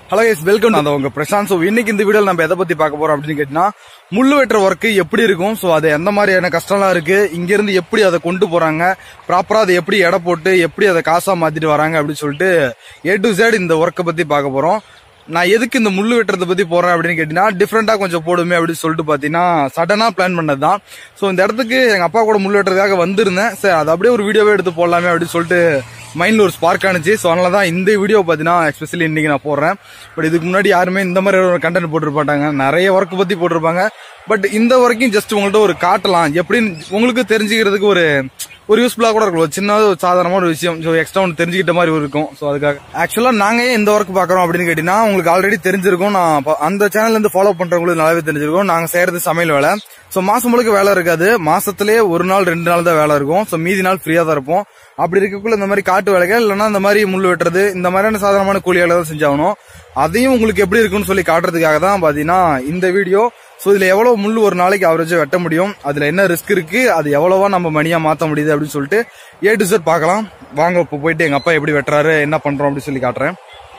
Hello yes welcome அந்த உங்க Prashanth so இன்னைக்கு இந்த வீடியோல நம்ம எதை பத்தி பார்க்க போறோம் அப்படின்னு கேட்டீங்கன்னா முள்ளு வெட்டுற ஒர்க் எப்படி இருக்கும் ஸோ அது எந்த மாதிரியான கஷ்டம்லாம் இருக்கு இங்க இருந்து எப்படி அதை கொண்டு போறாங்க ப்ராப்பரா அதை எப்படி எடை போட்டு எப்படி அதை காசா மாத்திட்டு வராங்க அப்படின்னு சொல்லிட்டு ஏ டு Z இந்த ஒர்க்கை பத்தி பார்க்க போறோம் நான் எதுக்கு இந்த முள்ளு வெட்டுறத பத்தி போறேன் அப்படின்னு கேட்டீங்கன்னா டிஃப்ரெண்டா கொஞ்சம் போடுமே அப்படின்னு சொல்லிட்டு பாத்தீங்கன்னா சடனா பிளான் பண்ணது தான் ஸோ இந்த இடத்துக்கு எங்க அப்பா கூட முள்ளு வெட்டுறதுக்காக வந்திருந்தேன் சரி அது அப்படியே ஒரு வீடியோவே எடுத்து போடலாமே அப்படின்னு சொல்லிட்டு மைண்ட்ல ஒரு ஸ்பார்க் ஆனிச்சு ஸோ அதனால தான் இந்த வீடியோ பார்த்தீங்கன்னா எஸ்பெஷலி இன்னைக்கு நான் போடுறேன் பட் இதுக்கு முன்னாடி யாருமே இந்த மாதிரி ஒரு கண்டென்ட் போட்டிருப்பாட்டாங்க நிறைய ஒர்க் பத்தி போட்டிருப்பாங்க பட் இந்த வரைக்கும் ஜஸ்ட் உங்கள்ட்ட ஒரு காட்டலாம் எப்படின்னு உங்களுக்கு தெரிஞ்சுக்கிறதுக்கு ஒரு ஒரு யூஸ்ஃபுல்லா கூட இருக்கும் ஒரு சின்ன ஒரு சாதாரணமான ஒரு விஷயம் ஸோ எக்ஸ்ட்ரா ஒன்று தெரிஞ்சுக்கிட்ட மாதிரி இருக்கும் ஸோ அதுக்காக ஆக்சுவலா நாங்க ஏன் இந்த ஒர்க் பாக்குறோம் அப்படின்னு கேட்டீங்கன்னா உங்களுக்கு ஆல்ரெடி தெரிஞ்சிருக்கும் நான் ப- அந்த சேனல்ல இருந்து ஃபாலோ பண்றவங்களுக்கு நல்லாவே தெரிஞ்சிருக்கும் நாங்க செய்யறது சமையல் வேலை ஸோ மாசம் முழுக்க வேலை இருக்காது மாசத்திலே ஒரு நாள் ரெண்டு நாள் தான் வேலை இருக்கும் ஸோ மீதி நாள் ஃப்ரீயா தான் இருப்போம் அப்படி இருக்கக்குள்ள இந்த மாதிரி காட்டு வேலைகள் இல்லைன்னா இந்த மாதிரி முள் வெட்டுறது இந்த மாதிரியான சாதாரணமான கூலி வேலை தான் செஞ்சாகணும் அதையும் உங்களுக்கு எப்படி இருக்குன்னு சொல்லி காட்டுறதுக்காக தான் பாத்தீங்கன்னா இந்த வீடியோ ஸோ இதுல எவ்வளவு முள் ஒரு நாளைக்கு அவரேஜா வெட்ட முடியும் அதுல என்ன ரிஸ்க் இருக்கு அது எவ்வளவா நம்ம மணியா மாத்த முடியுது அப்படின்னு சொல்லிட்டு ஏ டு Z பார்க்கலாம் வாங்க இப்போ போயிட்டு எங்க அப்பா எப்படி வெட்டுறாரு என்ன பண்றோம் அப்படின்னு சொல்லி காட்டுறேன்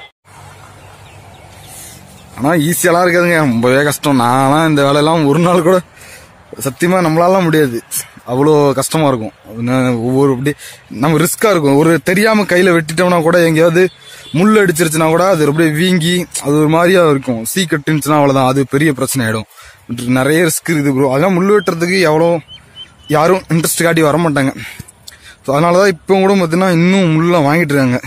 ஆனா ஈஸியெல்லாம் இருக்காதுங்க ரொம்பவே கஷ்டம் நான்லாம் இந்த வேலையெல்லாம் ஒரு நாள் கூட சத்தியமா நம்மளால முடியாது அவ்வளோ கஷ்டமா இருக்கும் அது ஒவ்வொரு அப்படி நம்ம ரிஸ்கா இருக்கும் ஒரு தெரியாம கையில வெட்டிட்டோம்னா கூட எங்கேயாவது முள் அடிச்சிருச்சுன்னா கூட அது அப்படியே வீங்கி அது ஒரு மாதிரியா இருக்கும் சீ கட்டுச்சுன்னா அவ்வளவுதான் அது பெரிய பிரச்சனை ஆயிடும் நிறைய ரிஸ்க் இருக்குது ப்ரோ அதெல்லாம் முள் வெட்டுறதுக்கு எவ்வளோ யாரும் இன்ட்ரெஸ்ட் காட்டி வர மாட்டாங்க ஸோ அதனாலதான் இப்போ கூட பார்த்தீங்கன்னா இன்னும் முள்ளெல்லாம் வாங்கிட்டு இருக்காங்க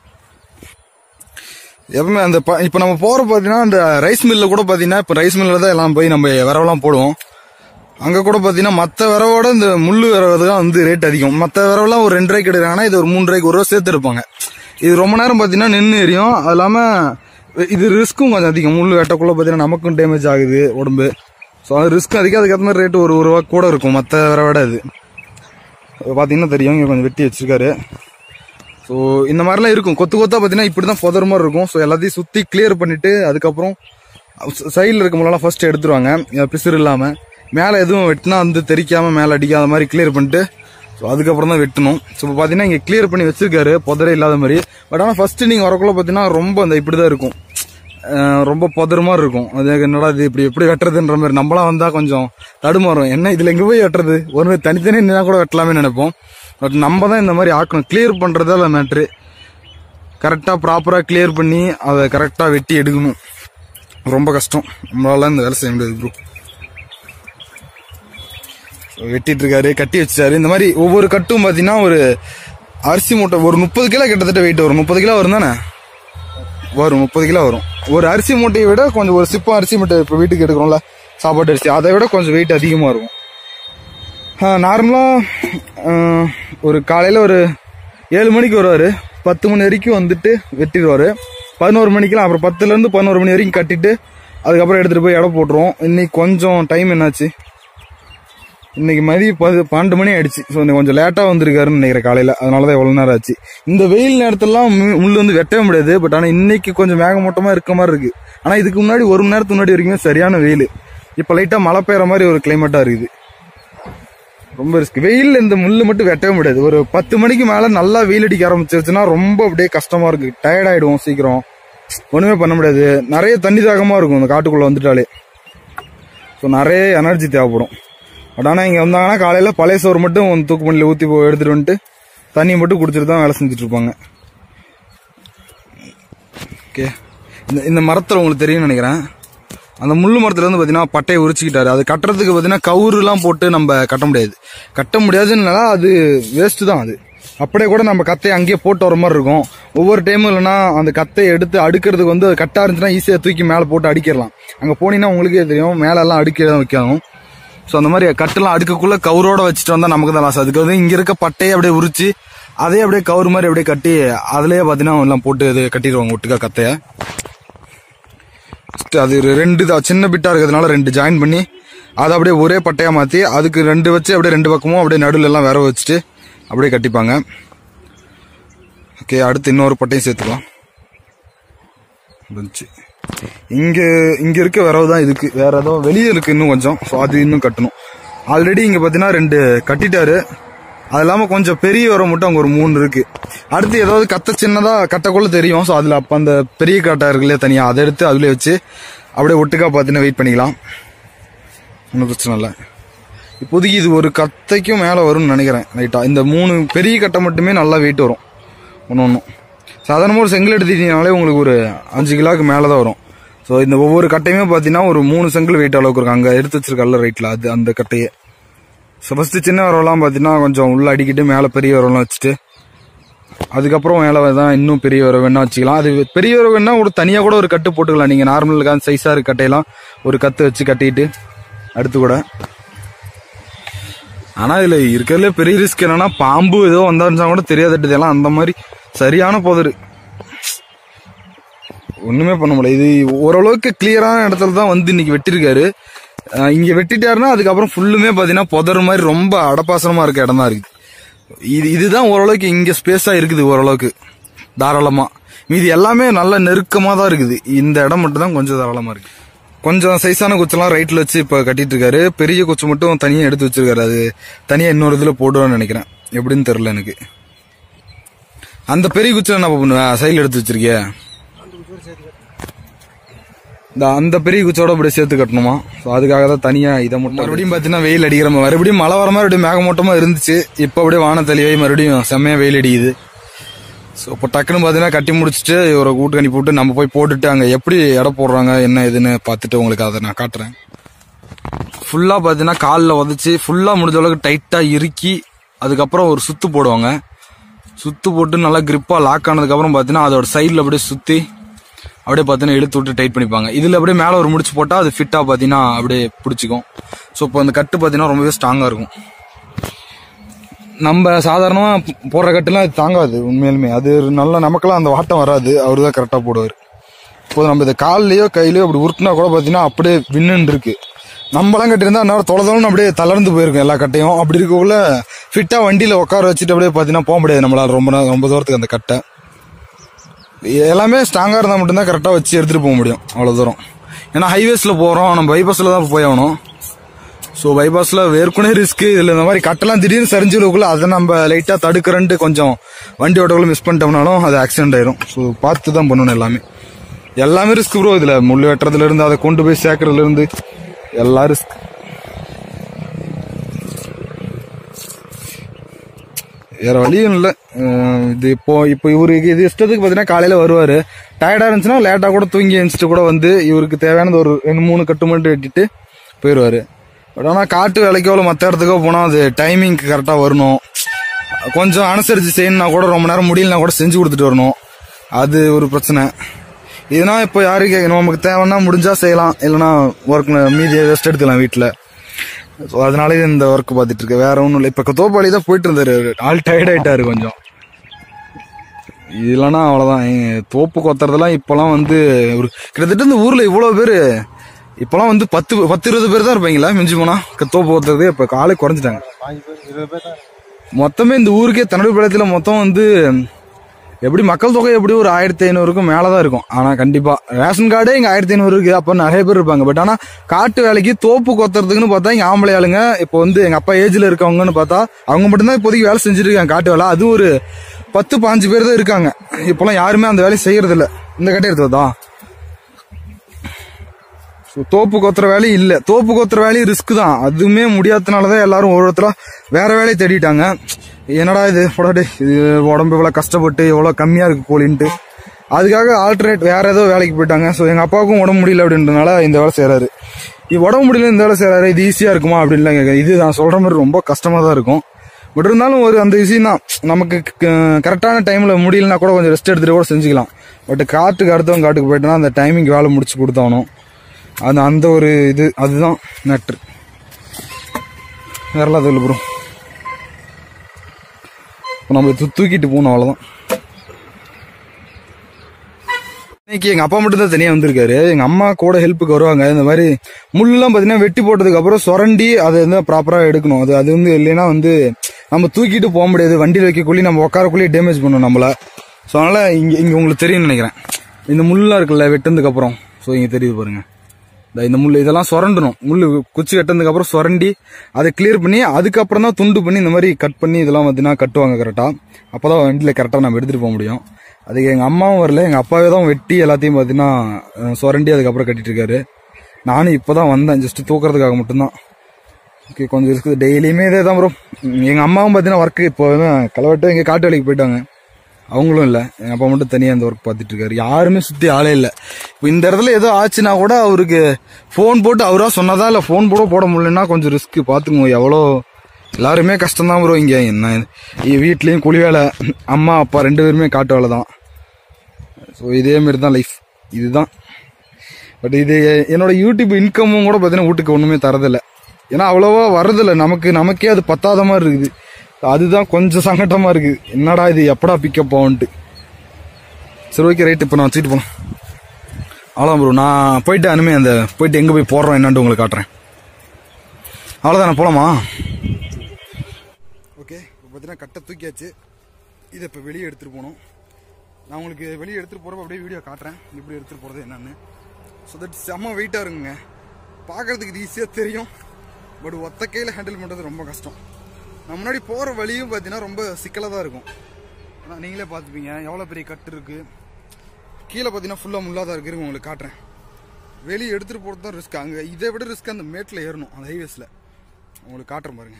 எப்பவுமே அந்த ப- இப்ப நம்ம போற பாத்தீங்கன்னா அந்த ரைஸ் மில்ல கூட பாத்தீங்கன்னா இப்ப ரைஸ் மில்ல தான் எல்லாம் போய் நம்ம விரவெல்லாம் போடுவோம் அங்க கூட பாத்தீங்கன்னா மத்த விரவோட இந்த முள்ளு விரவு தான் வந்து ரேட் அதிகம் மத்த விரவெல்லாம் ஒரு ரெண்டு ரூபாய்க்கு எடுக்கிறாங்கன்னா இது ஒரு மூணு ரூபாய்க்கு ஒரு ரூபா சேர்த்து இருப்பாங்க இது ரொம்ப நேரம் பாத்தீங்கன்னா நின்று எரியும் அது இல்லாம இது ரிஸ்க்கும் கொஞ்சம் அதிகம் முள்ளு வெட்டக்குள்ள பாத்தீங்கன்னா நமக்கும் டேமேஜ் ஆகுது உடம்பு ஸோ அது ரிஸ்க் அதிகம் அதுக்கேற்ற மாதிரி ரேட் ஒரு ஒரு ரூபா கூட இருக்கும் மத்த விரவோட இது பாத்தீங்கன்னா தெரியும் இங்க கொஞ்சம் வெட்டி வச்சிருக்காரு ஸோ இந்த மாதிரிலாம் இருக்கும் கொத்து கொத்தா பார்த்தீங்கன்னா இப்படி தான் புதர் மாதிரி இருக்கும் ஸோ எல்லாத்தையும் சுற்றி கிளியர் பண்ணிட்டு அதுக்கப்புறம் சைடில் இருக்க முள்ளெல்லாம் ஃபர்ஸ்ட் எடுத்துருவாங்க அஹ் பிசிறு இல்லாமல் மேலே எதுவும் வெட்டினா வந்து தெரிக்காம மேலே அடிக்காத மாதிரி கிளியர் பண்ணிட்டு ஸோ அதுக்கப்புறம் தான் வெட்டணும் ஸோ இப்போ பார்த்தீங்கன்னா இங்கே கிளியர் பண்ணி வச்சிருக்காரு புதரே இல்லாத மாதிரி பட் ஆனால் ஃபர்ஸ்ட் நீங்கள் வரக்குள்ள பார்த்தீங்கன்னா ரொம்ப அந்த இப்படி தான் இருக்கும் அஹ் ரொம்ப புதர் மாதிரி இருக்கும் அது என்னடா இது இப்படி எப்படி வெட்டுறதுன்ற மாதிரி நம்மளாம் வந்தா கொஞ்சம் தடுமாறும் என்ன இதுல எங்க போய் வெட்டுறது ஒரு தனித்தனி நின்னா கூட வெட்டலாமே நினைப்போம் பட் நம்ம தான் இந்த மாதிரி ஆக்கணும் கிளியர் பண்றதால மேட்ரு கரெக்டா ப்ராப்பரா கிளியர் பண்ணி அதை கரெக்டா வெட்டி எடுக்கணும் ரொம்ப கஷ்டம் நம்மளால இந்த வேலை செய்ய முடியாது ப்ரோ வெட்டிட்டு இருக்காரு கட்டி வச்சிட்டாரு இந்த மாதிரி ஒவ்வொரு கட்டும் பாத்தீங்கன்னா ஒரு அரிசி மூட்டை ஒரு முப்பது கிலோ கிட்டத்தட்ட வெயிட் வரும் முப்பது கிலோ வரும் தானே வரும் முப்பது கிலோ வரும் ஒரு அரிசி மூட்டையை விட கொஞ்சம் ஒரு சிப்பம் அரிசி மூட்டை இப்போ வீட்டுக்கு எடுக்கிறோம்ல சாப்பாட்டு அரிசி அதை விட கொஞ்சம் வெயிட் அதிகமாக இருக்கும் நார்மலாக ஒரு காலையில் ஒரு ஏழு மணிக்கு வருவார் பத்து மணி வரைக்கும் வந்துட்டு வெட்டிடுவார் பதினோரு மணிக்கெல்லாம் அப்புறம் பத்துலேருந்து பதினோரு மணி வரைக்கும் கட்டிட்டு அதுக்கப்புறம் எடுத்துகிட்டு போய் இடம் போட்டுருவோம் இன்னைக்கு கொஞ்சம் டைம் என்னாச்சு இன்னைக்கு மதியம் பது பன்னெண்டு மணி ஆயிடுச்சு ஸோ இன்னைக்கு கொஞ்சம் லேட்டாக வந்திருக்காருன்னு நினைக்கிறேன் காலையில் அதனால தான் எவ்வளோ நேரம் ஆச்சு இந்த வெயில் நேரத்துலலாம் மு- முள்ளு வந்து வெட்டவே முடியாது பட் ஆனால் இன்னைக்கு கொஞ்சம் மேகமூட்டமாக இருக்க மாதிரி இருக்கு ஆனால் இதுக்கு முன்னாடி ஒரு மணி நேரத்துக்கு முன்னாடி வரைக்கும் சரியான வெயில் இப்போ லைட்டாக மழை பெய்யுற மாதிரி ஒரு கிளைமேட்டாக இருக்குது ரொம்ப ரிஸ்க் வெயில் இந்த முள்ளு மட்டும் வெட்டவே முடியாது ஒரு பத்து மணிக்கு மேலே நல்லா வெயில் அடிக்க ஆரம்பிச்சிருச்சுன்னா ரொம்ப அப்படியே கஷ்டமா இருக்கு டயர்ட் ஆயிடுவோம் சீக்கிரம் ஒன்றுமே பண்ண முடியாது நிறைய தண்ணி தாகமாக இருக்கும் இந்த காட்டுக்குள்ளே வந்துட்டாலே ஸோ நிறைய எனர்ஜி தேவைப்படும் பட் ஆனால் இங்கே வந்தாங்கன்னா காலையில் பழைய சோறு மட்டும் தூக்கு பண்ணியில் ஊற்றி எடுத்துட்டு வந்துட்டு தண்ணி மட்டும் குடிச்சிட்டு தான் வேலை செஞ்சுட்டு இருப்பாங்க ஓகே இந்த இந்த மரத்தில் உங்களுக்கு தெரியும்னு நினைக்கிறேன் அந்த முள்ளு மரத்துல வந்து பார்த்தீங்கன்னா பட்டையை உரிச்சுக்கிட்டாரு அது கட்டுறதுக்கு பார்த்தீங்கன்னா கவுருலாம் போட்டு நம்ம கட்ட முடியாது கட்ட முடியாதுன்னா அது வேஸ்ட் தான் அது அப்படியே கூட நம்ம கத்தையை அங்கேயே போட்டு வர மாதிரி இருக்கும் ஒவ்வொரு டைமும் இல்லைன்னா அந்த கத்தையை எடுத்து அடுக்கிறதுக்கு வந்து அது கட்டா இருந்துச்சுன்னா ஈஸியாக தூக்கி மேலே போட்டு அடிக்கிடலாம் அங்கே போனீங்கன்னா உங்களுக்கே தெரியும் மேலே எல்லாம் அடுக்க தான் வைக்கணும் ஸோ அந்த மாதிரி கட்டெல்லாம் அடுக்கக்குள்ள கவுரோட வச்சுட்டு வந்தா நமக்கு தான் லாஸ் அதுக்கு வந்து இங்க இருக்க பட்டையை அப்படியே உரிச்சு அதே அப்படியே கவுர் மாதிரி அப்படியே கட்டி அதுலயே பார்த்தீங்கன்னா எல்லாம் போட்டு இது கட்டிடுவாங்க ஒட்டுக்கா கத்தைய Just அது ஒரு ரெண்டு தான் சின்ன பிட்டா இருக்கிறதுனால ரெண்டு ஜாயின் பண்ணி அதை அப்படியே ஒரே பட்டையா மாத்தி அதுக்கு ரெண்டு வச்சு அப்படியே ரெண்டு பக்கமும் அப்படியே நடுவில் எல்லாம் வேற வச்சுட்டு அப்படியே கட்டிப்பாங்க ஓகே அடுத்து இன்னொரு பட்டையும் சேர்த்துக்கலாம் முடிஞ்சுச்சு. இங்க இங்க இருக்க விரவு தான் இதுக்கு வேற ஏதோ வெளியே இருக்கு இன்னும் கொஞ்சம் ஸோ அது இன்னும் கட்டணும் ஆல்ரெடி இங்க பாத்தீங்கன்னா ரெண்டு கட்டிட்டாரு அது இல்லாம கொஞ்சம் பெரிய உரம் மட்டும் அங்க ஒரு மூணு இருக்கு அடுத்து ஏதாவது கத்த சின்னதா கட்டக்குள்ள தெரியும் ஸோ அதுல அப்ப அந்த பெரிய கட்டை இருக்குல்லையே தனியா அதை எடுத்து அதுல வச்சு அப்படியே ஒட்டுக்கா பார்த்தீங்கன்னா வெயிட் பண்ணிக்கலாம் ஒன்றும் பிரச்சனை இல்லை இப்போதைக்கு இது ஒரு கத்தைக்கும் மேலே வரும்னு நினைக்கிறேன் ரைட்டா இந்த மூணு பெரிய கட்டை மட்டுமே நல்லா வெயிட் வரும் ஒன்று ஒன்றும் சாதாரணமாக ஒரு செங்கல் எடுத்துட்டீங்கனாலே உங்களுக்கு ஒரு அஞ்சு கிலோவுக்கு மேலே தான் வரும் ஸோ இந்த ஒவ்வொரு கட்டையுமே பார்த்தீங்கன்னா ஒரு மூணு செங்கல் வெயிட் அளவுக்கு இருக்கும் அங்கே எடுத்து வச்சிருக்கல ரைட்டில் அது அந்த கட்டையே ஸோ ஃபஸ்ட்டு சின்ன வரவெல்லாம் பார்த்தீங்கன்னா கொஞ்சம் உள்ள அடிக்கிட்டு மேலே பெரிய வரவெல்லாம் வச்சுட்டு அதுக்கப்புறம் மேலே தான் இன்னும் பெரிய உரம் வேணா வச்சுக்கலாம் அது பெரிய உரம் வேணா ஒரு தனியாக கூட ஒரு கட்டு போட்டுக்கலாம் நீங்கள் நார்மலுக்கான சைஸாக இருக்க கட்டையெல்லாம் ஒரு கத்து வச்சு கட்டிட்டு அடுத்து கூட ஆனால் இதில் இருக்கிறதுல பெரிய ரிஸ்க் என்னன்னா பாம்பு ஏதோ வந்தாருச்சா கூட தெரியாதட்டு இதெல்லாம் அந்த மாதிரி சரியான புதரு ஒண்ணுமே பண்ண முடியல இது ஓரளவுக்கு கிளியரான இடத்துல தான் வந்து இன்னைக்கு வெட்டிருக்காரு அஹ் இங்க வெட்டிட்டாருன்னா அதுக்கப்புறம் ஃபுல்லுமே பாத்தீங்கன்னா புதர் மாதிரி ரொம்ப அடப்பாசனமா இருக்க இடம் தான் இருக்கு இது இதுதான் ஓரளவுக்கு இங்க ஸ்பேஸா இருக்குது ஓரளவுக்கு தாராளமா மீதி எல்லாமே நல்ல நெருக்கமா தான் இருக்குது இந்த இடம் மட்டும் தான் கொஞ்சம் தாராளமா இருக்கு கொஞ்சம் சைஸான குச்செல்லாம் ரைட்ல வச்சு இப்ப கட்டிட்டு இருக்காரு பெரிய குச்சி மட்டும் தனியா எடுத்து வச்சிருக்காரு அது தனியா இன்னொரு இதுல போடுவான்னு நினைக்கிறேன் எப்படின்னு தெரியல எனக்கு அந்த பெரிய குச்சில என்ன பண்ணுவேன் சைடுல எடுத்து வச்சிருக்கிய இந்த அந்த பெரிய குச்சோட அப்படியே சேர்த்து கட்டணுமா ஸோ அதுக்காக தான் தனியா இதை மட்டும் மறுபடியும் பார்த்தீங்கன்னா வெயில் அடிக்கிற மாதிரி மறுபடியும் மழை வர மாதிரி அப்படியே மேகமூட்டமா இருந்துச்சு இப்போ அப்படியே வான தெளிவாகி மறுபடியும் செம்மையா வெயில் அடிக்குது ஸோ இப்போ டக்குன்னு பார்த்தீங்கன்னா கட்டி முடிச்சுட்டு ஒரு கூட்டு கணி போட்டு நம்ம போய் போட்டுட்டு அங்கே எப்படி எடை போடுறாங்க என்ன இதுன்னு பார்த்துட்டு உங்களுக்கு அதை நான் காட்டுறேன் ஃபுல்லாக பார்த்தீங்கன்னா காலில் உதச்சி ஃபுல்லாக முடிஞ்ச அளவுக்கு டைட்டாக இறுக்கி அதுக்கப்புறம் ஒரு சுத்து போடுவாங்க சுத்து போட்டு நல்லா கிரிப்பாக லாக் ஆனதுக்கப்புறம் பார்த்தீங்கன்னா அதோட சைடில் அப்படியே சுற்றி அப்படியே பார்த்தீங்கன்னா இழுத்து விட்டு டைட் பண்ணிப்பாங்க இதில் அப்படியே மேலே ஒரு முடிச்சு போட்டால் அது ஃபிட்டாக பார்த்தீங்கன்னா அப்படியே பிடிச்சிக்கும் ஸோ இப்போ அந்த கட்டு பார்த்தீங்கன்னா ரொம்பவே ஸ்ட்ராங்காக இருக்கும் நம்ம சாதாரணமாக போடுற கட்டுலாம் அது தாங்காது உண்மையிலுமே அது நல்லா நமக்கெல்லாம் அந்த வாட்டம் வராது அவர் தான் கரெக்டாக போடுவார் இப்போ நம்ம இதை கால்லையோ கையிலையோ அப்படி உருட்டினா கூட பார்த்தீங்கன்னா அப்படியே விண்ணுன்னு இருக்கு நம்மளாம் கட்டியிருந்தா நேரம் தொலை தொலைன்னு அப்படியே தளர்ந்து போயிருக்கும் எல்லா கட்டையும் அப்படி இருக்கக்குள்ள ஃபிட்டாக வண்டியில் உட்கார வச்சுட்டு அப்படியே பார்த்தீங்கன்னா போக முடியாது நம்மளால ரொம்ப நேரம் ரொம்ப தூரத்துக்கு அந்த கட்டை எல்லாமே ஸ்ட்ராங்காக இருந்தால் மட்டும்தான் கரெக்டாக வச்சு எடுத்துகிட்டு போக முடியும் அவ்வளோ தூரம் ஏன்னா ஹைவேஸில் போகிறோம் நம்ம பைபாஸில் தான் போய் ஆகணும் ஸோ பைபாஸில் ஏற்கனவே ரிஸ்க் இதில் இந்த மாதிரி கட்டெல்லாம் திடீர்னு சரிஞ்சுக்குள்ள அதை நம்ம லைட்டாக தடுக்கிறன்ட்டு கொஞ்சம் வண்டி ஓட்டக்குள்ள மிஸ் பண்ணிட்டோம்னாலும் அது ஆக்சிடென்ட் ஆயிரும் ஸோ பார்த்து தான் பண்ணணும் எல்லாமே எல்லாமே ரிஸ்க் ப்ரோ இதில் முள் வெட்டுறதுல இருந்து அதை கொண்டு போய் சேர்க்கறதுல இருந்து எல்லாம் ரிஸ்க் வேற வழியும் இல்லை இது இப்போ இப்போ இவருக்கு இது இஷ்டத்துக்கு பார்த்தீங்கன்னா காலையில் வருவார் டயர்டாக இருந்துச்சுன்னா லேட்டாக கூட தூங்கி எழுந்துட்டு கூட வந்து இவருக்கு தேவையானது ஒரு ரெண்டு மூணு கட்டு மட்டும் வெட்டிட்டு போயிடுவார் பட் ஆனால் காட்டு வேலைக்கோ இல்லை மற்ற இடத்துக்கோ போனால் அது டைமிங்க்கு கரெக்டாக வரணும் கொஞ்சம் அனுசரித்து செய்யணும்னா கூட ரொம்ப நேரம் முடியலனா கூட செஞ்சு கொடுத்துட்டு வரணும் அது ஒரு பிரச்சனை இதுனா இப்போ யாருக்கு நமக்கு தேவைன்னா முடிஞ்சா செய்யலாம் இல்லைன்னா ஒர்க் மீதி ரெஸ்ட் எடுத்துக்கலாம் வீட்டில் ஸோ அதனாலே இந்த ஒர்க் பார்த்துட்டு இருக்கேன் வேற ஒன்றும் இல்லை இப்போ தோப்பாளி தான் போயிட்டு இருந்தாரு அவரு. ஆள் டயர்ட் ஆயிட்டாரு கொஞ்சம் இல்லைன்னா அவ்வளோதான் தோப்பு கொத்துறதெல்லாம் இப்போலாம் வந்து ஒரு கிட்டத்தட்ட இந்த ஊரில் இவ்வளோ பேர் இப்போலாம் வந்து பத்து பத்து இருபது பேர் தான் இருப்பாங்களா மிஞ்சி போனா க- தோப்பு கொத்துறது இப்போ காலை குறைஞ்சிட்டாங்க மொத்தமே இந்த ஊருக்கே தன்னடி மொத்தம் வந்து எப்படி மக்கள் தொகை எப்படி ஒரு ஆயிரத்தி ஐநூறுக்கும் மேலே தான் இருக்கும் ஆனால் கண்டிப்பாக ரேஷன் கார்டே இங்கே ஆயிரத்தி ஐநூறு இருக்கு அப்போ நிறைய பேர் இருப்பாங்க பட் ஆனால் காட்டு வேலைக்கு தோப்பு கொத்துறதுக்குன்னு பார்த்தா இங்கே ஆம்பளை ஆளுங்க இப்போ வந்து எங்கள் அப்பா ஏஜில் இருக்கவங்கன்னு பார்த்தா அவங்க மட்டும்தான் இப்போதைக்கு வேலை செஞ்சுட்டு இருக்காங்க காட்டு வேலை அது ஒரு பத்து பாஞ்சு பேர் தான் இருக்காங்க இப்போலாம் யாருமே அந்த வேலையை செய்யறது இல்ல இந்த கட்டை எடுத்ததா ஸோ தோப்பு கொத்துற வேலையும் இல்லை தோப்பு கொத்துற வேலையும் ரிஸ்க் தான் அதுவுமே முடியாததுனால தான் எல்லாரும் ஒரு இடத்துல வேற வேலையை தேடிட்டாங்க என்னடா இது போடாடே இது உடம்பு இவ்வளோ கஷ்டப்பட்டு எவ்வளோ கம்மியாக இருக்கு கோழின்ட்டு அதுக்காக ஆல்டர்னேட் வேற ஏதோ வேலைக்கு போயிட்டாங்க ஸோ எங்கள் அப்பாவுக்கும் உடம்பு முடியல அப்படின்றனால இந்த வேலை செய்கிறாரு இது உடம்பு முடியல இந்த வேலை செய்கிறாரு இது ஈஸியாக இருக்குமா அப்படின்லாம் கேட்க இது நான் சொல்கிற மாதிரி ரொம்ப கஷ்டமாக தான் இருக்கும் பட் இருந்தாலும் ஒரு அந்த விஷயம் தான் நமக்கு கரெக்டான டைமில் முடியலனா கூட கொஞ்சம் ரெஸ்ட் எடுத்துட்டு கூட செஞ்சுக்கலாம் பட் காட்டுக்கு அடுத்தவங்க காட்டுக்கு போயிட்டோன்னா அந்த டைமிங் வேலை முடிச்சு கொடுத்தாகணும் அது அந்த ஒரு இது அதுதான் மேட்ரு வேறலாம் அது இல்லை ப்ரோ இப்போ நம்ம தூ- தூக்கிட்டு போகணும் அவ்வளோதான் இன்னைக்கு எங்க அப்பா மட்டும் தான் தனியா வந்திருக்காரு எங்க அம்மா கூட ஹெல்ப்புக்கு வருவாங்க இந்த மாதிரி முள்ளெல்லாம் பாத்தீங்கன்னா வெட்டி போட்டதுக்கு அப்புறம் சுரண்டி அதை வந்து ப்ராப்பரா எடுக்கணும் அது அது வந்து இல்லைன்னா வந்து நம்ம தூக்கிட்டு போக முடியாது வண்டியில் வைக்கக்குள்ளே நம்ம உட்காரக்குள்ளேயே டேமேஜ் பண்ணும் நம்மள ஸோ அதனால இங்க இங்க உங்களுக்கு தெரியும்னு நினைக்கிறேன் இந்த முள்ளெல்லாம் இருக்குல்ல வெட்டுனதுக்கு அப்புறம் ஸோ இங்க தெரியுது பாருங்க இந்த- இந்த முள் இதெல்லாம் சுரண்டணும் முள் குச்சி கட்டினதுக்கு அப்புறம் சுரண்டி அதை கிளியர் பண்ணி அதுக்கப்புறம் தான் துண்டு பண்ணி இந்த மாதிரி கட் பண்ணி இதெல்லாம் பார்த்தீங்கன்னா கட்டுவாங்க கரெக்டா அப்பதான் வண்டியில கரெக்டா நம்ம எடுத்துட்டு போக முடியும் அதுக்கு எங்க அம்மாவும் வரல எங்க அப்பாவே தான் வெட்டி எல்லாத்தையும் பார்த்தீங்கன்னா அஹ், சுரண்டி அதுக்கப்புறம் கட்டிட்டு இருக்காரு நானும் இப்பதான் வந்தேன் ஜஸ்ட் தூக்குறதுக்காக மட்டும்தான் ஓகே கொஞ்சம் இருக்குது டெய்லியுமே இதே தான் ப்ரோ எங்க அம்மாவும் பார்த்தீங்கன்னா ஒர்க்கு இப்போ களவட்டம் எங்க காட்டு வேலைக்கு போயிட்டாங்க அவங்களும் இல்லை எங்க அப்பா மட்டும் தனியாக அந்த ஒர்க் பார்த்துட்டு இருக்காரு யாருமே சுத்தி ஆளே இல்லை இப்போ இந்த இடத்துல ஏதோ ஆச்சுன்னா கூட அவருக்கு ஃபோன் போட்டு அவரா சொன்னதா இல்லை ஃபோன் போட போட முடியலன்னா கொஞ்சம் ரிஸ்க் பார்த்துக்கோங்க எவ்வளோ எல்லாருமே கஷ்டம் தான் ப்ரோ இங்கே என்ன இ- வீட்லயும் கூலி வேலை அம்மா அப்பா ரெண்டு பேருமே காட்டு வேலை தான் ஸோ இதே மாதிரி தான் லைஃப் இதுதான் பட் இது என்னோட யூடியூப் இன்கமும் கூட பார்த்தீங்கன்னா வீட்டுக்கு ஒன்றுமே தரதில்லை ஏன்னா அவ்வளோவா வர்றதில்ல நமக்கு நமக்கே அது பத்தாத மாதிரி இருக்குது அதுதான் கொஞ்சம் சங்கட்டமா இருக்குது என்னடா இது எப்படா பிக்கப் ஆகும்ட்டு சரி ஓகே ரைட் இப்போ நான் வச்சுட்டு போனோம் அவ்வளோதான் ப்ரோ நான் போயிட்டு அனுமே அந்த போயிட்டு எங்கே போய் போடுறோம் என்னன்ட்டு உங்களுக்கு காட்டுறேன் அவ்வளோதானே போலாமா ஓகே இப்போ பார்த்தீங்கன்னா கட்டை தூக்கியாச்சு இதை இப்போ வெளியே எடுத்துகிட்டு போகணும் நான் உங்களுக்கு வெளியே எடுத்துகிட்டு போகிறப்ப அப்படியே வீடியோ காட்டுறேன் எப்படி எடுத்துகிட்டு போகிறது என்னன்னு ஸோ தட் செம்ம வெயிட்டாக இருக்குங்க பார்க்குறதுக்கு இது ஈஸியாக தெரியும் பட் ஒத்த கையில் ஹேண்டில் பண்ணுறது ரொம்ப கஷ்டம் நான் முன்னாடி போகிற வழியும் பார்த்தீங்கன்னா ரொம்ப சிக்கலாக தான் இருக்கும் ஆனால் நீங்களே பார்த்துப்பீங்க எவ்வளோ பெரிய கட்டு இருக்குது கீழே பார்த்தீங்கன்னா ஃபுல்லாக முள்ளாக தான் இருக்குது உங்களுக்கு காட்டுறேன் வெளியே எடுத்துகிட்டு போகிறது தான் ரிஸ்க் அங்கே இதை விட ரிஸ்க் அந்த மேட்டில் ஏறணும் அந்த ஹைவேஸில் உங்களுக்கு காட்டுறேன் பாருங்க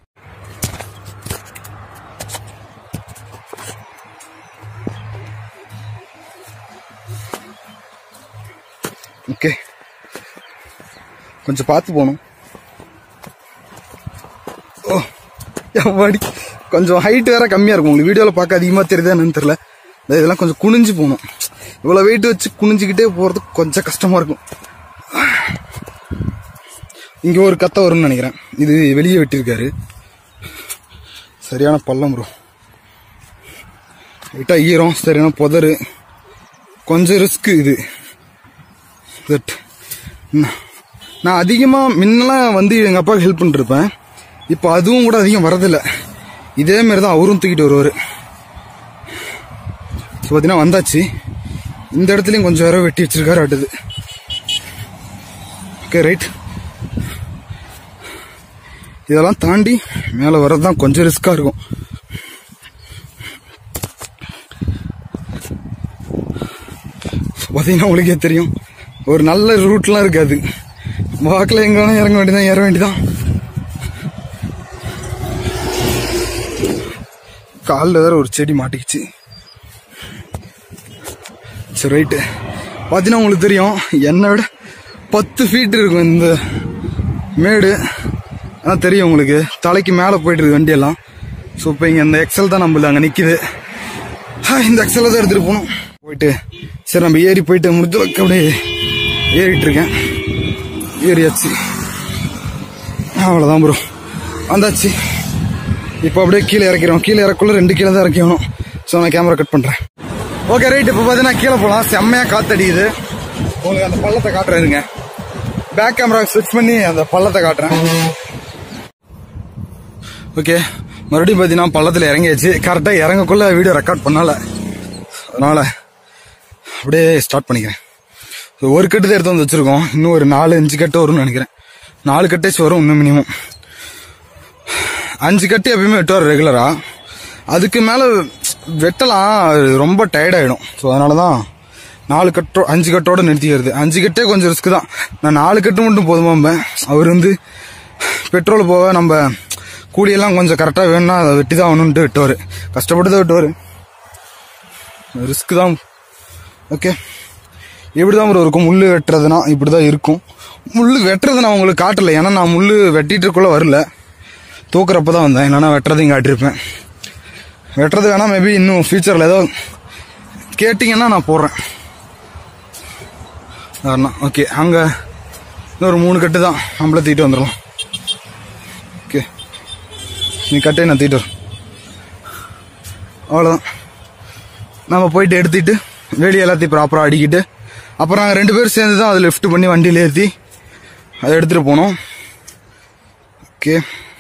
ஓகே கொஞ்சம் பார்த்து போகணும் ஓ எவ்வாடி கொஞ்சம் ஹைட் வேற கம்மியா இருக்கும் உங்களுக்கு வீடியோல பார்க்க அதிகமா தெரியுதா என்னன்னு தெரியல இந்த இதெல்லாம் கொஞ்சம் குனிஞ்சு போகணும் இவ்வளவு வெயிட் வச்சு குனிஞ்சுக்கிட்டே போறது கொஞ்சம் கஷ்டமா இருக்கும் இங்க ஒரு கத்தை வரும்னு நினைக்கிறேன் இது வெளியே வெட்டியிருக்காரு சரியான பள்ளம் ப்ரோ லைட்டா ஈரம் சரியான புதரு கொஞ்சம் ரிஸ்க் இது தட் நான் அதிகமாக முன்னெல்லாம் வந்து எங்கள் அப்பாவுக்கு ஹெல்ப் பண்ணிருப்பேன் இப்போ அதுவும் கூட அதிகம் வரதில்லை இதே மாதிரி தான் அவரும் தூக்கிட்டு வருவார் ஸோ பார்த்தீங்கன்னா வந்தாச்சு இந்த இடத்துலையும் கொஞ்சம் வேற வெட்டி வச்சிருக்காரு அடுது ஓகே ரைட் இதெல்லாம் தாண்டி மேலே வர்றது தான் கொஞ்சம் ரிஸ்காக இருக்கும் பார்த்தீங்கன்னா உங்களுக்கே தெரியும் ஒரு நல்ல ரூட்லாம் இருக்காது வாக்கில் எங்க வேணா இறங்க வேண்டியதான் ஏற வேண்டியதான் காலில் வேற ஒரு செடி மாட்டிக்கிச்சு சரி ரைட்டு பார்த்தீங்கன்னா உங்களுக்கு தெரியும் என்னை விட பத்து ஃபீட் இருக்கும் இந்த மேடு அதான் தெரியும் உங்களுக்கு தலைக்கு மேலே போயிட்டு இருக்கு வண்டியெல்லாம் ஸோ இப்போ இங்கே இந்த எக்ஸல் தான் நம்மள அங்கே நிற்கிது இந்த எக்ஸலை தான் எடுத்துகிட்டு போகணும் போயிட்டு சரி நம்ம ஏறி போயிட்டு முடிஞ்ச அளவுக்கு அப்படியே ஏறிட்டு இருக்கேன் ஏறியாச்சு அவ்வளோதான் ப்ரோ வந்தாச்சு இப்போ அப்படியே கீழே இறக்கிறோம் கீழே இறக்குள்ள ரெண்டு கீழே தான் இறக்கணும் ஸோ நான் கேமரா கட் பண்ணுறேன் ஓகே ரைட் இப்போ பார்த்தீங்கன்னா கீழே போகலாம் செம்மையாக காத்தடிக்குது உங்களுக்கு அந்த பள்ளத்தை காட்டுறேருங்க பேக் கேமரா ஸ்விட்ச் பண்ணி அந்த பள்ளத்தை காட்டுறேன் ஓகே மறுபடியும் பார்த்தீங்கன்னா பள்ளத்தில் இறங்கியாச்சு கரெக்டாக இறங்கக்குள்ள வீடியோ ரெக்கார்ட் பண்ணல அதனால அப்படியே ஸ்டார்ட் பண்ணிக்கிறேன் So, ஒரு கட்டு தான் எடுத்து வந்து வச்சிருக்கோம் இன்னும் ஒரு நாலு அஞ்சு கட்டு வரும்னு நினைக்கிறேன் நாலு கட்டேச்சு வரும் இன்னும் மினிமம் அஞ்சு கட்டு எப்பயுமே வெட்டுவார் ரெகுலரா அதுக்கு மேலே வெட்டலாம் அது ரொம்ப டயர்ட் ஆயிடும் ஸோ அதனால தான் நாலு கட்டோ அஞ்சு கட்டோட நிறுத்திக்கிறது அஞ்சு கட்டே கொஞ்சம் ரிஸ்க் தான் நான் நாலு கட்டு மட்டும் போதுமாம்பேன் அவர் வந்து பெட்ரோல் போக நம்ம கூலியெல்லாம் கொஞ்சம் கரெக்டாக வேணும்னா அதை வெட்டி தான் ஆகணுன்ட்டு வெட்டுவார் கஷ்டப்பட்டு தான் வெட்டுவார் ரிஸ்க் தான் ஓகே இப்படி தான் இருக்கும் முள் வெட்டுறதுனா இப்படி தான் இருக்கும் முள் வெட்டுறது நான் உங்களுக்கு காட்டல ஏன்னா நான் முள் வெட்டிட்டு இருக்குள்ள வரல தூக்குறப்ப தான் வந்தேன் இல்லைன்னா வெட்டுறதையும் காட்டியிருப்பேன் வெட்டுறது வேணா மேபி இன்னும் ஃபியூச்சரில் ஏதோ கேட்டிங்கன்னா நான் போடுறேன் அண்ணா ஓகே அங்கே இன்னொரு மூணு கட்டு தான் நம்மள தூக்கிட்டு வந்துடலாம் ஓகே நீ கட்டே நான் தூக்கிட்டு வரேன் அவ்வளோதான் நம்ம போயிட்டு எடுத்துட்டு வெளியே எல்லாத்தையும் ப்ராப்பராக அடிக்கிட்டு அப்புறம் நாங்கள் ரெண்டு பேரும் சேர்ந்து தான் அதை லிஃப்ட் பண்ணி வண்டியில் ஏற்றி அதை எடுத்துகிட்டு போனோம் ஓகே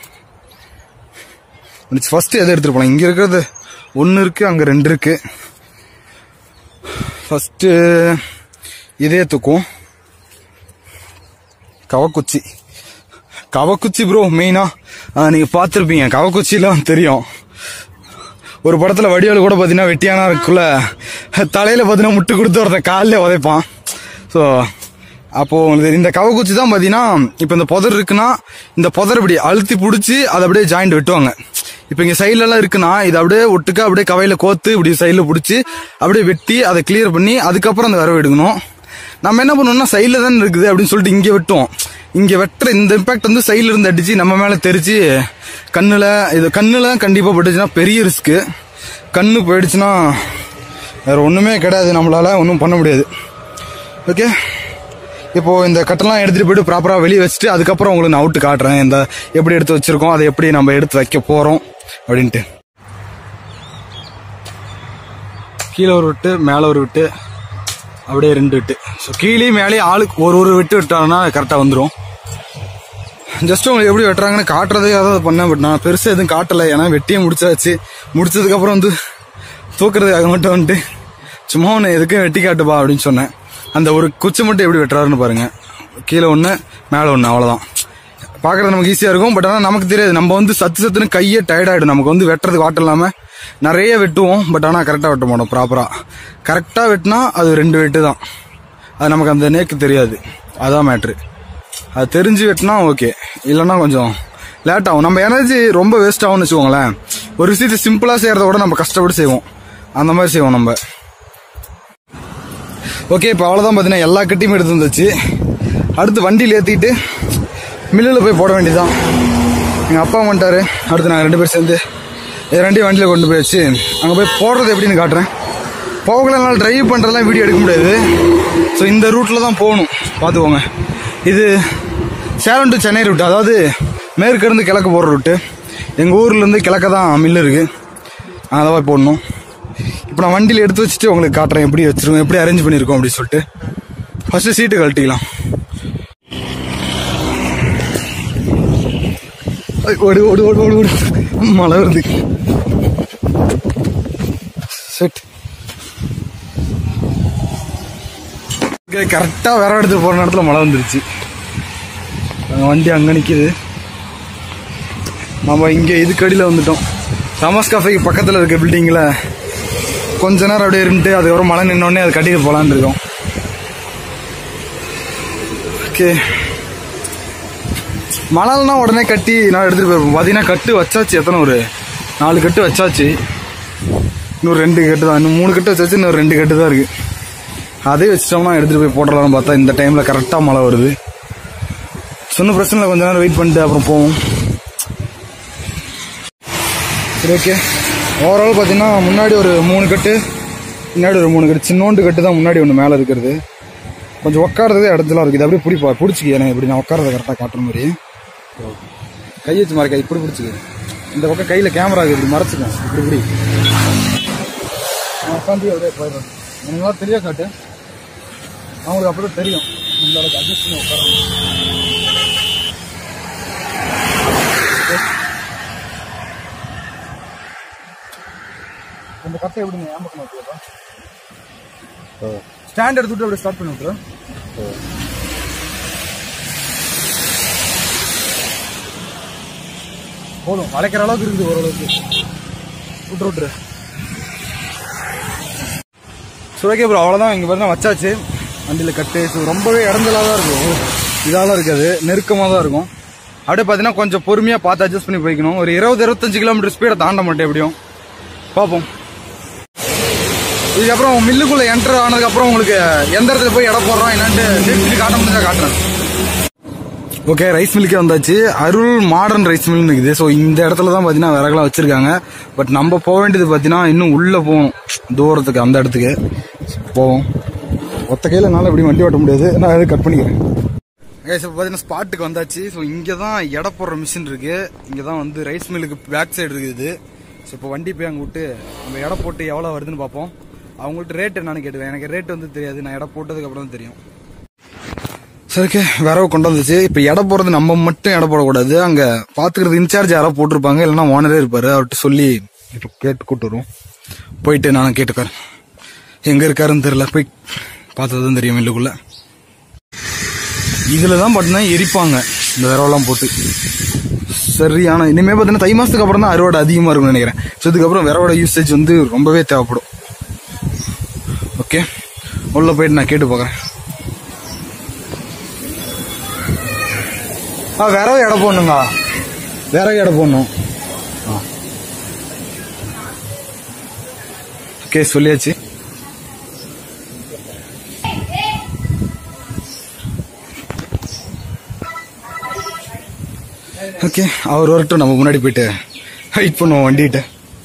ஃபர்ஸ்ட் எதை எடுத்துகிட்டு போனோம் இங்கே இருக்கிறது ஒன்று இருக்குது அங்கே ரெண்டு இருக்குது ஃபஸ்ட்டு இதே தூக்கும் கவக்குச்சி கவக்குச்சி ப்ரோ மெயினா நீங்க பார்த்துருப்பீங்க கவக்குச்சிலாம் தெரியும் ஒரு படத்துல வடிவேலு கூட பாத்தீங்கன்னா வெட்டியானா இருக்குள்ள தலையில பாத்தீங்கன்னா முட்டு கொடுத்து ஒருத்தன் காலில் உதைப்பான் ஸோ அப்போ உங்களுக்கு இந்த கவக்குச்சி தான் பாத்தீங்கன்னா இப்போ இந்த புதர் இருக்குன்னா இந்த புதர் இப்படி அழுத்தி பிடிச்சி அதை அப்படியே ஜாயிண்ட் வெட்டுவாங்க இப்போ இங்க சைடுல எல்லாம் இருக்குன்னா இது அப்படியே ஒட்டுக்கா அப்படியே கவையில கோத்து இப்படி சைடுல பிடிச்சி அப்படியே வெட்டி அதை கிளியர் பண்ணி அதுக்கப்புறம் அந்த வரவு எடுக்கணும் நம்ம என்ன பண்ணுவோம்னா சைடுல தான் இருக்குது அப்படின்னு சொல்லிட்டு இங்க வெட்டுவோம் இங்க வெட்டுற இந்த இம்பாக்ட் வந்து சைடுல இருந்து அடிச்சு நம்ம மேல தெரிச்சு கண்ணுல இது கண்ணுல கண்டிப்பா பட்டுச்சுன்னா பெரிய ரிஸ்க் கண்ணு போயிடுச்சுன்னா வேற ஒண்ணுமே கிடையாது நம்மளால ஒன்றும் பண்ண முடியாது ஓகே இப்போ இந்த கட்டெல்லாம் எடுத்துட்டு போயிட்டு ப்ராப்பரா வெளியே வச்சுட்டு அதுக்கப்புறம் உங்களுக்கு நான் அவுட்டு காட்டுறேன் இந்த எப்படி எடுத்து வச்சிருக்கோம் அதை எப்படி நம்ம எடுத்து வைக்க போறோம் அப்படின்ட்டு கீழே ஒரு விட்டு மேலே ஒரு விட்டு அப்படியே ரெண்டு விட்டு ஸோ கீழே மேலே ஆளுக்கு ஒரு ஒரு விட்டு விட்டாங்கன்னா கரெக்டாக வந்துடும் ஜஸ்ட் உங்களுக்கு எப்படி வெட்டுறாங்கன்னு காட்டுறதே அதாவது பண்ணேன் பட் நான் பெருசாக எதுவும் காட்டலை ஏன்னா வெட்டியே முடிச்சாச்சு முடிச்சதுக்கப்புறம் வந்து தூக்குறதுக்காக மட்டும் வந்துட்டு சும்மா ஒன்று எதுக்கும் வெட்டி காட்டுப்பா அப்படின்னு சொன்னேன் அந்த ஒரு குச்சி மட்டும் எப்படி வெட்டுறாருன்னு பாருங்க கீழே ஒன்று மேலே ஒன்று அவ்வளோதான் பார்க்கறது நமக்கு ஈஸியாக இருக்கும் பட் ஆனால் நமக்கு தெரியாது நம்ம வந்து சத்து சத்துன்னு கையே டயர்ட் ஆகிடும் நமக்கு வந்து வெட்டுறதுக்கு வாட்டம் இல்லாமல் நிறைய வெட்டுவோம் பட் ஆனால் கரெக்டாக வெட்ட மாட்டோம் ப்ராப்பராக கரெக்டாக வெட்டினா அது ரெண்டு வெட்டு தான் அது நமக்கு அந்த நேக்கு தெரியாது அதான் மேட்ரு அது தெரிஞ்சு வெட்டினா ஓகே இல்லைன்னா கொஞ்சம் லேட் ஆகும் நம்ம எனர்ஜி ரொம்ப வேஸ்ட் ஆகும்னு வச்சுக்கோங்களேன் ஒரு விஷயத்தை சிம்பிளாக செய்கிறத விட நம்ம கஷ்டப்பட்டு செய்வோம் அந்த மாதிரி செய்வோம் நம்ம ஓகே இப்போ அவ்வளோதான் பார்த்தீங்கன்னா எல்லா கட்டியும் எடுத்து வந்துச்சு அடுத்து வண்டியில் ஏற்றிட்டு மில்லில் போய் போட வேண்டியதுதான் எங்கள் அப்பா வந்துட்டாரு அடுத்து நாங்கள் ரெண்டு பேரும் சேர்ந்து இது ரெண்டையும் வண்டியில் கொண்டு போய் வச்சு அங்கே போய் போடுறது எப்படின்னு காட்டுறேன் போகலாம் டிரைவ் பண்ணுறதுலாம் வீடியோ எடுக்க முடியாது ஸோ இந்த ரூட்டில் தான் போகணும் பார்த்துக்கோங்க இது சேலம் டு சென்னை ரூட் அதாவது மேற்கு இருந்து கிழக்கு போகிற ரூட்டு எங்கள் ஊர்லேருந்து கிழக்க தான் மில்லு இருக்குது அதை போய் போடணும் இப்போ நான் வண்டியில் எடுத்து வச்சுட்டு உங்களுக்கு காட்டுறேன் எப்படி வச்சிருக்கோம் எப்படி அரேஞ்ச் பண்ணியிருக்கோம் அப்படின்னு சொல்லிட்டு ஃபர்ஸ்ட் சீட்டு கழட்டிக்கலாம் ஐ, ஓடு ஓடு ஓடு ஓடு ஓடு மழை வருது செட் கரெக்டாக வேற இடத்துக்கு போகிற நேரத்தில் மழை வந்துருச்சு அங்க வண்டி அங்கே நிற்கிது நம்ம இங்கே இதுக்கடியில் வந்துட்டோம் தாமஸ் காஃபேக்கு பக்கத்தில் இருக்க பில்டிங்கில் கொஞ்ச நேரம் அப்படியே இருந்துட்டு அதுக்கப்புறம் மழை நின்னோடனே அது கட்டிட்டு போகலான்னு இருக்கோம் ஓகே மழைனா உடனே கட்டி நான் எடுத்துகிட்டு போயிருப்போம் பார்த்தீங்கன்னா கட்டு வச்சாச்சு எத்தனை ஒரு நாலு கட்டு வச்சாச்சு இன்னும் ரெண்டு கட்டு தான் இன்னும் மூணு கட்டு வச்சாச்சு இன்னும் ரெண்டு கட்டு தான் இருக்குது அதே வச்சிட்டோம்னா எடுத்துகிட்டு போய் போடலாம்னு பார்த்தா இந்த டைமில் கரெக்டாக மழை வருது சொன்ன பிரச்சனை இல்லை, கொஞ்ச நேரம் வெயிட் பண்ணிட்டு அப்புறம் போவோம் சரி ஓகே ஓவரால் பார்த்தீங்கன்னா முன்னாடி ஒரு மூணு கட்டு முன்னாடி ஒரு மூணு கட்டு சின்னோண்டு கட்டு தான் முன்னாடி ஒன்று மேலே இருக்கிறது கொஞ்சம் உட்காரதே இடத்துலாம் இருக்குது அப்படியே பிடிப்பா பிடிச்சிக்க எனக்கு இப்படி நான் உட்காரத கரெக்டாக காட்டுற மாதிரி கை வச்சு மறைக்க இப்படி பிடிச்சிக்க இந்த பக்கம் கையில் கேமரா இருக்குது இப்படி மறைச்சிக்கேன் இப்படி இப்படி நான் உட்காந்து அப்படியே போயிடுறேன் எனக்கு தெரிய காட்டு அவங்களுக்கு அப்படியே தெரியும் இந்த அளவுக்கு அட்ஜஸ்ட் பண்ணி உட்காரணும் இந்த கட்டை எப்படி நீ ஏன் பக்கம் வைக்கிறதா ஸ்டாண்ட் எடுத்துட்டு அப்படியே ஸ்டார்ட் பண்ணி விட்டுரு போதும் வளைக்கிற அளவுக்கு இருக்குது ஓரளவுக்கு விட்டுரு விட்டுரு சுரக்கே ப்ரோ அவ்வளோதான் இங்கே பாருங்க வச்சாச்சு வண்டியில் கட்டு ஸோ ரொம்பவே இடஞ்சலாக தான் இருக்கும் இதாலாம் இருக்காது நெருக்கமாக தான் இருக்கும் அப்படியே பார்த்தீங்கன்னா கொஞ்சம் பொறுமையாக பார்த்து அட்ஜஸ்ட் பண்ணி போய்க்கணும் ஒரு இருபது இருபத்தஞ்சு கிலோமீட்டர் ஸ்பீடை தாண்ட மாட்டேன் எப்படியும் பார்ப்போம் இதுக்கப்புறம் மில்லுக்குள்ள என்டர் ஆனதுக்கப்புறம் உங்களுக்கு எந்த இடத்துல போய் இடம் போடுறோம் என்னன்ட்டு டேட் காட்ட முடிஞ்சா காட்டுறேன் ஓகே ரைஸ் மில்லுக்கே வந்தாச்சு அருள் மாடர்ன் ரைஸ் மில்னு இருக்குது ஸோ இந்த இடத்துல தான் பார்த்தீங்கன்னா விறகுலாம் வச்சிருக்காங்க பட் நம்ம போக வேண்டியது பார்த்தீங்கன்னா இன்னும் உள்ளே போகணும் தூரத்துக்கு அந்த இடத்துக்கு போவோம் ஒத்த கையில் என்னால் இப்படி வண்டி ஓட்ட முடியாது நான் அதை கட் பண்ணிக்கிறேன் கைஸ் இப்போ பார்த்தீங்கன்னா ஸ்பாட்டுக்கு வந்தாச்சு ஸோ இங்கே தான் எடை போடுற மிஷின் இருக்கு இங்கே தான் வந்து ரைஸ் மில்லுக்கு பேக் சைடு இருக்குது ஸோ இப்போ வண்டி போய் அங்கே விட்டு நம்ம எடை போட்டு எவ்வளோ வருதுன்னு பார்ப்போம் அவங்கள்ட்ட ரேட் என்னன்னு கேட்டுவேன் எனக்கு ரேட் வந்து தெரியாது நான் எடை போட்டதுக்கு அப்புறம் தான் தெரியும் சரி ஓகே வரவு கொண்டு வந்துச்சு இப்போ எடை போடுறது நம்ம மட்டும் எடை போடக்கூடாது அங்கே பார்த்துக்கிறது இன்சார்ஜ் யாரோ போட்டிருப்பாங்க இல்லைன்னா ஓனரே இருப்பாரு அவர்கிட்ட சொல்லி இப்போ கேட்டு கூட்டு வருவோம் போயிட்டு நானும் கேட்டுக்கிறேன் எங்கே இருக்காருன்னு தெரியல போய் பார்த்ததும் தெரியும் மில்லுக்குள்ள இதில் தான் பார்த்தீங்கன்னா எரிப்பாங்க இந்த விரவெல்லாம் போட்டு சரியான இனிமேல் பார்த்தீங்கன்னா தை மாதத்துக்கு அப்புறம் தான் அறுவடை அதிகமாக இருக்கும்னு நினைக்கிறேன் ஸோ இதுக்கப்புறம் விரவோட யூசேஜ் வந்து ரொம்பவே தேவைப்படும் ஓகே உள்ள போயிட்டு நான் கேட்டு பார்க்குறேன் ஆ விரவு எடை போடணுங்க விறகு எடை போடணும் ஆ ஓகே சொல்லியாச்சு ஓகே அவர் வரட்டும் நம்ம முன்னாடி போயிட்டு வெயிட் பண்ணுவோம் வண்டிகிட்ட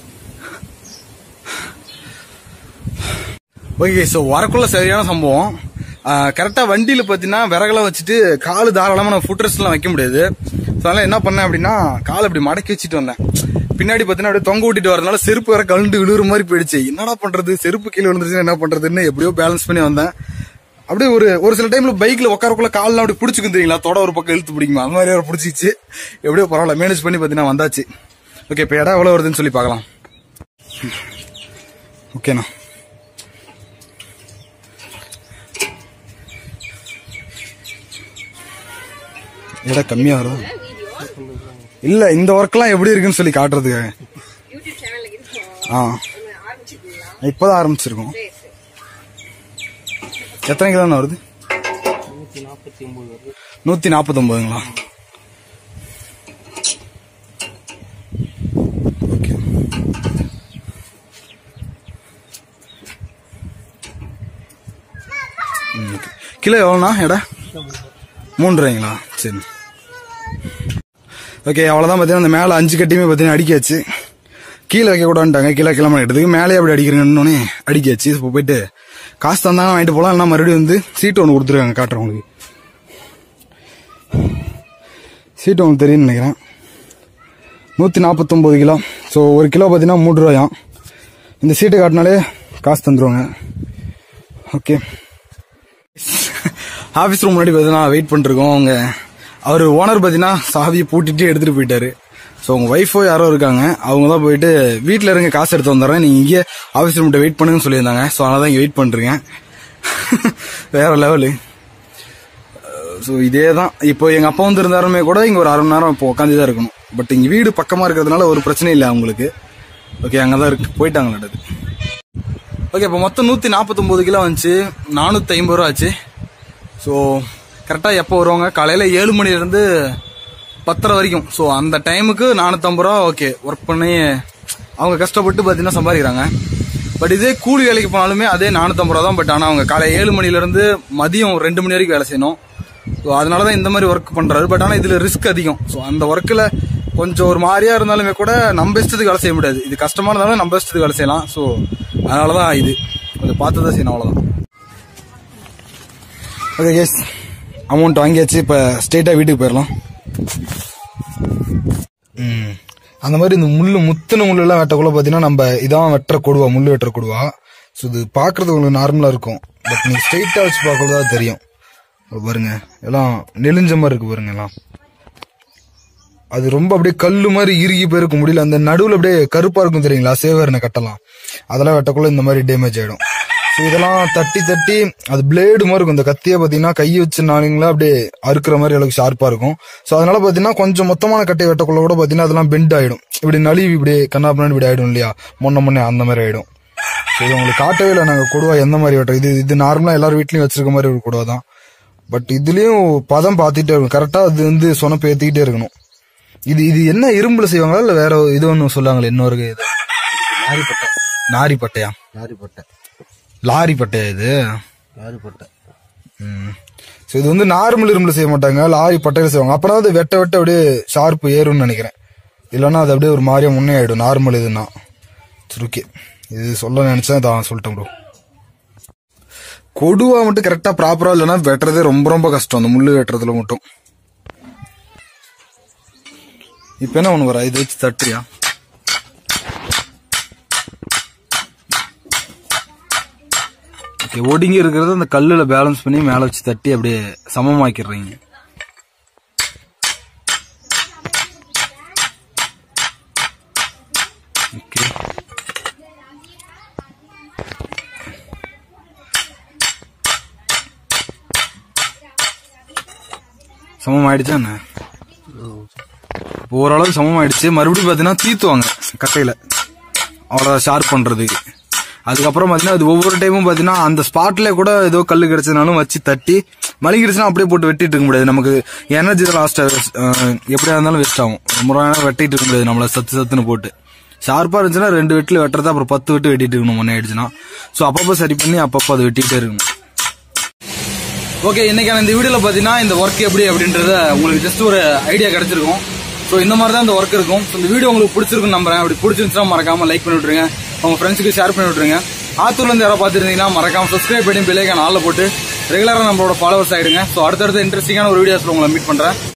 ஓகே ஸோ வரக்குள்ள சரியான சம்பவம் கரெக்டாக வண்டியில் பார்த்தீங்கன்னா விறகெல்லாம் வச்சுட்டு கால் தாராளமாக நம்ம ஃபுட்ரெஸ்ட்லாம் வைக்க முடியாது ஸோ அதனால் என்ன பண்ணேன் அப்படின்னா கால் அப்படி மடக்கி வச்சுட்டு வந்தேன் பின்னாடி பார்த்தீங்கன்னா அப்படியே தொங்க விட்டுட்டு வரதுனால செருப்பு வேற கழுண்டு விழுற மாதிரி போயிடுச்சு என்னடா பண்றது செருப்பு கீழே விழுந்துருச்சுன்னா என்ன பண்றதுன்னு எப்படியோ பேலன்ஸ் பண்ணி வந்தேன் அப்படியே ஒரு ஒரு சில டைம்ல பைக்ல உட்காரக்குள்ள கால்லாம் அப்படி பிடிச்சிக்கும் தெரியுங்களா தொட ஒரு பக்கம் இழுத்து பிடிக்குமா அந்த மாதிரி ஒரு பிடிச்சிச்சு எப்படியோ பரவாயில்ல மேனேஜ் பண்ணி பார்த்தீங்கன்னா வந்தாச்சு ஓகே இப்போ இடம் எவ்வளோ வருதுன்னு சொல்லி பார்க்கலாம் ஓகேண்ணா இடம் கம்மியா வரும் இல்ல இந்த ஒர்க்லாம் எப்படி இருக்குன்னு சொல்லி காட்டுறதுக்காக யூடியூப் சேனல்ல இருக்கோம் ஆ ஒண்ணு ஆரம்பிச்சிருக்கீங்களா இப்பதான் ஆரம்பிச்சிருக்கோம் சரி சரி எத்தனை கிலோ வருது நூற்றி நாற்பத்தி ஒம்பது வருது நூத்தி நாற்பத்தி ஒன்பதுங்களா ஓகே ம், ஓகே. கிலோ எவ்வளோண்ணா எடை மூணு ரூபாய்ங்களா சரி ஓகே அவ்வளோதான் பார்த்தீங்கன்னா அந்த மேலே அஞ்சு கட்டியுமே பார்த்தீங்கன்னா அடிக்காச்சு கீழே வைக்க கூடாதுட்டாங்க கீழே கிளம்ப எடுத்துக்கு மேலே அப்படி அடிக்கிறீங்கன்னு அடிக்காச்சு இப்போ போயிட்டு காசு தந்தாங்க வாங்கிட்டு போகலாம் இல்லைனா மறுபடியும் வந்து சீட்டு ஒன்று கொடுத்துருக்காங்க காட்டுறேன் உங்களுக்கு சீட்டு உங்களுக்கு தெரியும்னு நினைக்கிறேன் நூற்றி நாற்பத்தொம்போது கிலோ ஸோ ஒரு கிலோ பார்த்தீங்கன்னா மூணு ரூபாயாம் இந்த சீட்டு காட்டினாலே காசு தந்துருவாங்க ஓகே ஆஃபீஸ் ரூம் முன்னாடி பார்த்தீங்கன்னா வெயிட் பண்ணிருக்கோம் அவங்க அவர் ஓனர் பார்த்தீங்கன்னா சாவியை பூட்டிட்டு எடுத்துகிட்டு போயிட்டாரு ஸோ உங்கள் ஒய்ஃபோ யாரோ இருக்காங்க அவங்க தான் போயிட்டு வீட்டில் இருங்க காசு எடுத்து வந்துடுறேன் நீங்கள் இங்கே ஆஃபீஸ் ரூம்கிட்ட வெயிட் பண்ணுங்கன்னு சொல்லியிருந்தாங்க ஸோ அதனால தான் இங்கே வெயிட் பண்ணுறீங்க வேற லெவலு ஸோ இதே தான் இப்போ எங்கள் அப்பா வந்து இருந்தாருமே கூட இங்கே ஒரு அரை மணி நேரம் இப்போ உட்காந்து தான் இருக்கணும் பட் இங்கே வீடு பக்கமாக இருக்கிறதுனால ஒரு பிரச்சனையும் இல்லை அவங்களுக்கு ஓகே அங்கே தான் இருக்கு போயிட்டாங்களா அது ஓகே இப்போ மொத்தம் நூற்றி நாற்பத்தொம்போது கிலோ வந்துச்சு நானூற்றி ஐம்பது ரூபா ஆச்சு ஸோ கரெக்டாக எப்போ வருவாங்க காலையில் ஏழு மணிலேருந்து பத்தரை வரைக்கும் ஸோ அந்த டைமுக்கு நானூற்றம்பது ரூபா ஓகே ஒர்க் பண்ணி அவங்க கஷ்டப்பட்டு பார்த்தீங்கன்னா சம்பாதிக்கிறாங்க பட் இதே கூலி வேலைக்கு போனாலுமே அதே நானூற்றம்பது ரூபா தான் பட் ஆனால் அவங்க காலை ஏழு மணிலேருந்து மதியம் ரெண்டு மணி வரைக்கும் வேலை செய்யணும் ஸோ அதனால தான் இந்த மாதிரி ஒர்க் பண்ணுறாரு பட் ஆனால் இதில் ரிஸ்க் அதிகம் ஸோ அந்த ஒர்க்கில் கொஞ்சம் ஒரு மாதிரியா இருந்தாலுமே கூட நம்ம இஷ்டத்துக்கு வேலை செய்ய முடியாது இது கஷ்டமா இருந்தாலும் நம்ம இஷ்டத்துக்கு வேலை செய்யலாம் ஸோ அதனால தான் இது கொஞ்சம் பார்த்து தான் செய்யணும் அவ்வளோதான் ஓகே கேஸ் அமௌண்ட் வாங்கியாச்சு இப்போ ஸ்ட்ரெயிட்டாக வீட்டுக்கு போயிடலாம் ம் அந்த மாதிரி இந்த முள்ளு முத்தின முள்ளெல்லாம் வெட்டக்குள்ள பார்த்தீங்கன்னா நம்ம இதான் வெட்டுற கொடுவா முள்ளு வெட்டுற கொடுவா ஸோ இது பார்க்கறதுக்கு உங்களுக்கு நார்மலாக இருக்கும் பட் நீங்கள் ஸ்ட்ரெயிட்டாக வச்சு பார்க்கறது தான் தெரியும் இங்க பாருங்க எல்லாம் நெளிஞ்ச மாதிரி இருக்கு பாருங்க எல்லாம் அது ரொம்ப அப்படியே கல்லு மாதிரி இறுகி போயிருக்க முடியல அந்த நடுவில் அப்படியே கருப்பா இருக்கும் தெரியுங்களா சேவர்னு கட்டலாம் அதெல்லாம் வெட்டக்குள்ள இந்த மாதிரி டேமேஜ் ஆயிடும் ஸோ இதெல்லாம் தட்டி தட்டி அது பிளேடு மாதிரி இருக்கும் இந்த கத்தியை பார்த்தீங்கன்னா கை வச்சு நாளுங்களா அப்படியே அறுக்கிற மாதிரி அளவுக்கு ஷார்ப்பா இருக்கும் ஸோ அதனால பார்த்தீங்கன்னா கொஞ்சம் மொத்தமான கட்டையை வெட்டக்குள்ள கூட பார்த்தீங்கன்னா அதெல்லாம் பெண்ட் ஆயிடும் இப்படி நழுவி இப்படி கண்ணா பின்னாடி இப்படி ஆயிடும் இல்லையா முன்ன முன்னே அந்த மாதிரி ஆயிடும் ஸோ இது உங்களுக்கு காட்டவே இல்லை நாங்கள் கொடுவா எந்த மாதிரி வெட்டுறோம் இது இது நார்மலாக எல்லார் வீட்லயும் வச்சிருக்க மாதிரி ஒரு கொடுவா தான் பட் இதுலயும் பதம் பார்த்துட்டே இருக்கணும் கரெக்டா அது வந்து சொனப்பு ஏத்திக்கிட்டே இருக்கணும் இது இது என்ன இரும்புல செய்வாங்களா இல்ல வேற இது ஒன்று சொல்லுவாங்களே இன்னொரு இது லாரிப்பட்டை நாரி பட்டையா லாரிப்பட்டை லாரி பட்டையா இது லாரிப்பட்டை ஸோ இது வந்து நார்மல் இரும்புல செய்ய மாட்டாங்க லாரி பட்டையில செய்வாங்க அப்பதான் அது வெட்ட வெட்ட அப்படியே ஷார்ப்பு ஏறும்னு நினைக்கிறேன் இல்லைன்னா அது அப்படியே ஒரு மாதிரியா முன்னே ஆயிடும் நார்மல் இதுன்னா சரி ஓகே இது சொல்ல நினைச்சேன் தான் சொல்லிட்டேன் ப்ரோ கொடுவா மட்டும் கரெக்டா ப்ராப்பரா இல்லைன்னா வெட்டுறதே ரொம்ப ரொம்ப கஷ்டம் அந்த முள்ளு வெட்டுறதுல மட்டும் இப்ப என்ன ஒண்ணு வர இது வச்சு தட்டுறியா ஓகே ஒடுங்கி இருக்கிறது அந்த கல்லுல பேலன்ஸ் பண்ணி மேல வச்சு தட்டி அப்படியே சமமாக்கிடுறீங்க ஓகே சமமாயிடுச்சா என்ன ஓரளவு சமமாயிடுச்சு மறுபடியும் பார்த்தீங்கன்னா தீத்துவாங்க கட்டையில அவ்வளோ ஷார்ப் பண்றதுக்கு அதுக்கப்புறம் பார்த்தீங்கன்னா அது ஒவ்வொரு டைமும் பார்த்தீங்கன்னா அந்த ஸ்பாட்ல கூட ஏதோ கல் கிடைச்சதுனாலும் வச்சு தட்டி மலிங்கிடுச்சுன்னா அப்படியே போட்டு வெட்டிட்டு இருக்க முடியாது நமக்கு எனர்ஜி தான் லாஸ்ட் எப்படியா இருந்தாலும் வேஸ்ட் ஆகும் ரொம்ப நேரம் வெட்டிட்டு இருக்க முடியாது நம்மள சத்து சத்துன்னு போட்டு ஷார்ப்பா இருந்துச்சுன்னா ரெண்டு வெட்டில் வெட்டுறது அப்புறம் பத்து வெட்டு வெட்டிட்டு இருக்கணும் மண்ணை ஆயிடுச்சுன்னா ஸோ அப்பப்போ சரி பண்ணி அப்பப்போ அதை வெட்டிட்டே இருக்கணும் ஓகே இன்னைக்கான இந்த வீடியோல பாத்தீங்கன்னா இந்த ஒர்க் எப்படி அப்படின்றத உங்களுக்கு ஜஸ்ட் ஒரு ஐடியா கிடைச்சிருக்கும் ஸோ இந்த மாதிரி தான் இந்த ஒர்க் இருக்கும் ஸோ இந்த வீடியோ உங்களுக்கு பிடிச்சிருக்கும் நம்புறேன் அப்படி பிடிச்சிருந்துச்சுன்னா மறக்காம லைக் பண்ணி விட்டுருங்க உங்க ஃப்ரெண்ட்ஸுக்கு ஷேர் பண்ணி விட்டுருங்க ஆத்தூர்ல இருந்து யாராவது பார்த்துருந்தீங்கன்னா மறக்காம சப்ஸ்கிரைப் பண்ணி பிள்ளைக்கான ஆளில் போட்டு ரெகுலரா நம்மளோட ஃபாலோவர்ஸ் ஆயிடுங்க ஸோ அடுத்தடுத்த இன்ட்ரெஸ்டிங்கான ஒரு வீடியோஸ்ல உங்களை மீட் பண்றேன்